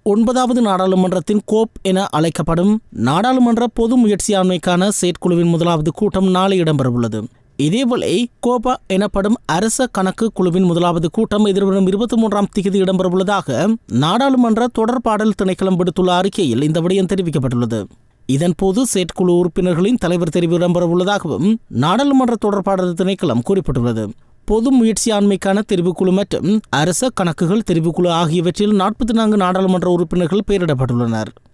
ஒன்பதாவது நாடாளுமன்றத்தின் கோப் என அழைக்கப்படும் நாடாளுமன்ற பொது முயற்சியாண்மைக்கான செயற்குழுவின் முதலாவது கூட்டம் நாளை இடம்பெறவுள்ளது இதேவேளை கோபா எனப்படும் அரச கணக்கு குழுவின் முதலாவது கூட்டம் எதிர்வரும் இருபத்தி மூன்றாம் தேதி இடம்பெறவுள்ளதாக நாடாளுமன்ற தொடர்பாடல் திணைக்களம் விடுத்துள்ள அறிக்கையில் இந்த விடயம் தெரிவிக்கப்பட்டுள்ளது இதன்போது செயற்குழு உறுப்பினர்களின் தலைவர் தெரிவு இடம்பெறவுள்ளதாகவும் நாடாளுமன்ற தொடர்பாடல் திணைக்களம் குறிப்பிட்டுள்ளது பொது முயற்சியாண்மைக்கான தெரிவுக்குழு மற்றும் அரச கணக்குகள் தெரிவுக்குழு ஆகியவற்றில் நாற்பத்தி நான்கு நாடாளுமன்ற உறுப்பினர்கள் பெயரிடப்பட்டுள்ளனர்